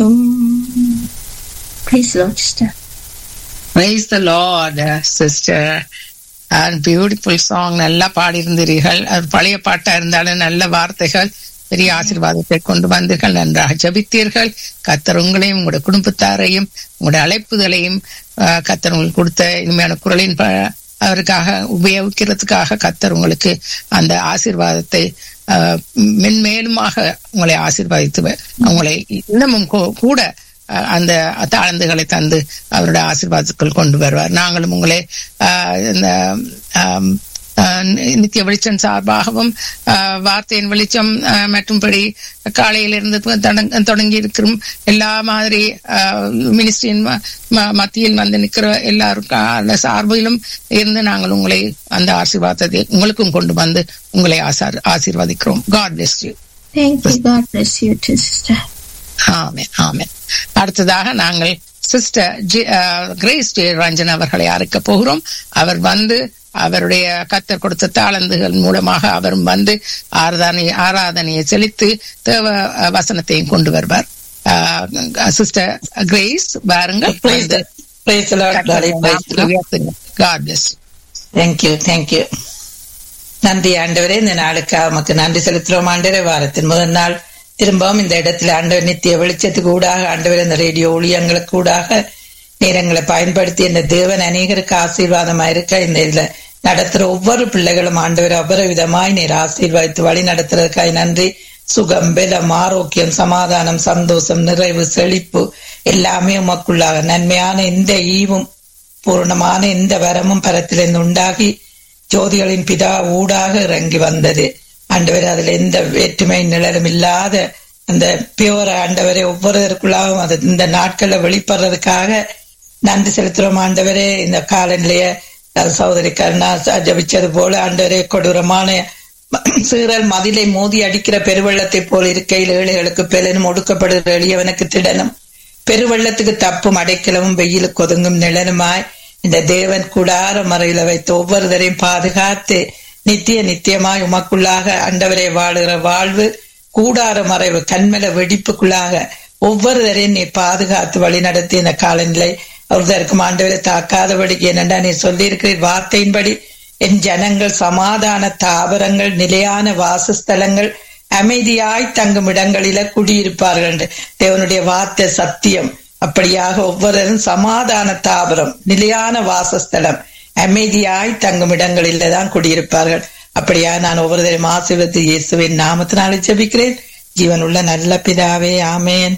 Praise the Lord, sister. Praise the Lord, sister. And beautiful song நல்லா பாடியிருந்தீர்கள் அது பழைய பாட்டா இருந்தாலும் நல்ல வார்த்தைகள் பெரிய ஆசீர்வாதத்தை கொண்டு வந்தீர்கள் நன்றாக ஜபித்தீர்கள் கத்தர் உங்களையும் உங்களுடைய குடும்பத்தாரையும் உங்களுடைய அழைப்புதலையும் ஆஹ், கத்தர் உங்களுக்கு கொடுத்த இனிமையான குரலின் ப- அவருக்காக உபயோகிக்கிறதுக்காக கத்தர் உங்களுக்கு அந்த ஆசீர்வாதத்தை ஆஹ், மென்மேலுமாக உங்களை ஆசீர்வதித்து வ- உங்களை இன்னமும் கூ- கூட அஹ் அந்த தாளந்துகளை தந்து அவருடைய ஆசீர்வாதத்துக்குள் கொண்டு வருவார் நாங்களும் உங்களை அஹ், இந்த ஆம், அஹ், நித்திய வெளிச்சம் சார்பாகவும் அஹ், வார்த்தையின் வெளிச்சம் அஹ், மற்றும்படி காலையிலிருந்து தொடங்க- தொடங்கி இருக்கிற எல்லா மாதிரி மினிஸ்ட்ரியின் மத்தியில் வந்து நிற்கிற எல்லாருக்கும் சார்பிலும் இருந்து நாங்கள் உங்களை அந்த ஆசீர்வாதத்தை உங்களுக்கும் கொண்டு வந்து உங்களை ஆசார் ஆசீர்வதிக்கிறோம் God bless you Thank you. God bless you too, sister. Amen amen அடுத்ததாக நாங்கள் சிஸ்டர் கிரேஸ் ஜே ரஞ்சன் அவர்களை அழைக்க போகிறோம் அவர் வந்து அவருடைய கத்தர் கொடுத்த தாளந்துகள் மூலமாக அவரும் வந்து ஆராதனை ஆராதனையை செலுத்தி தேவ அஹ், வசனத்தையும் கொண்டு வருவார் சிஸ்டர் கிரேஸ் பாருங்கள் Praise the, praise the Lord, glory, praise the Lord. God bless Thank you, thank you. நன்றி ஆண்டவரே இந்த நாளுக்காக உமக்கு நன்றி செலுத்துறோம் ஆண்டவரே வாரத்தின் முதல் நாள் திரும்பவும் இந்த இடத்துல ஆண்டவர் நித்திய வெளிச்சத்துக்கு ஊடாக ஆண்டவர் இந்த ரேடியோ ஊழியங்களுக்கு ஊடாக நேரங்களை பயன்படுத்தி இந்த தேவன் அநேகருக்கு ஆசீர்வாதமா இருக்க இந்த இதுல நடத்துற ஒவ்வொரு பிள்ளைகளும் ஆண்டவர் ஒவ்வொரு விதமாய் நீர் ஆசீர்வதித்து வழி நடத்துறதுக்காய் நன்றி சுகம் பலம் ஆரோக்கியம் சமாதானம் சந்தோஷம் நிறைவு செழிப்பு எல்லாமே உமக்குள்ளாக நன்மையான எந்த ஈவும் பூர்ணமான எந்த வரமும் பரத்திலிருந்து உண்டாகி ஜோதிகளின் பிதா ஊடாக இறங்கி வந்தது ஆண்டவர் அதுல எந்த வேற்றுமை நிழலும் இல்லாத அந்த பியோர் ஆண்டவரை ஒவ்வொருவருக்குள்ளாகவும் அது இந்த நாட்கள்ல வெளிப்படுறதுக்காக நன்றி செலுத்துறோம் ஆண்டவரே இந்த காலநிலைய அஹ், சகோதரி கருணா ச- ஜபிச்சது போல ஆண்டவரே கொடூரமான சீரல் மதிலை மோதி அடிக்கிற பெருவெள்ளத்தை போல் இருக்கையில் ஏழைகளுக்கு பெலனும் ஒடுக்கப்படுகிற எளியவனுக்கு திடனும் பெருவெள்ளத்துக்கு தப்பும் அடைக்கலமும் வெயிலுக்கு ஒதுங்கும் நிழலுமாய் இந்த தேவன் கூடார மறையில வைத்து ஒவ்வொருவரையும் பாதுகாத்து நித்திய நித்தியமாய் உமக்குள்ளாக அண்டவரை வாழுகிற வாழ்வு கூடார மறைவு கண்மல வெடிப்புக்குள்ளாக ஒவ்வொருவரையும் நீ பாதுகாத்து வழி நடத்தி இந்த காலநிலை ஒருத்தருக்கும் ஆண்டவரை தாக்காதபடிக்கு என்னடா நீ சொல்லியிருக்கிறீர் வார்த்தையின்படி என் ஜனங்கள் சமாதான தாவரங்கள் நிலையான வாசஸ்தலங்கள் அமைதியாய் தங்கும் இடங்களில குடியிருப்பார்கள் என்று தேவனுடைய வார்த்தை சத்தியம் அப்படியாக ஒவ்வொருவரும் சமாதான தாவரம் நிலையான வாசஸ்தலம் அமைதியாய் தங்கும் இடங்களில தான் குடியிருப்பார்கள் அப்படியா நான் ஒவ்வொருவரையும் ஆசீர்வதித்து இயேசுவின் நாமத்தினாலே ஜெபிக்கிறேன் ஜீவனுள்ள நல்ல பிதாவே ஆமேன்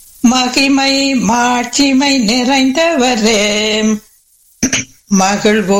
மகிமை மாட்சிமை நிறைந்தவரே மகிழ்வு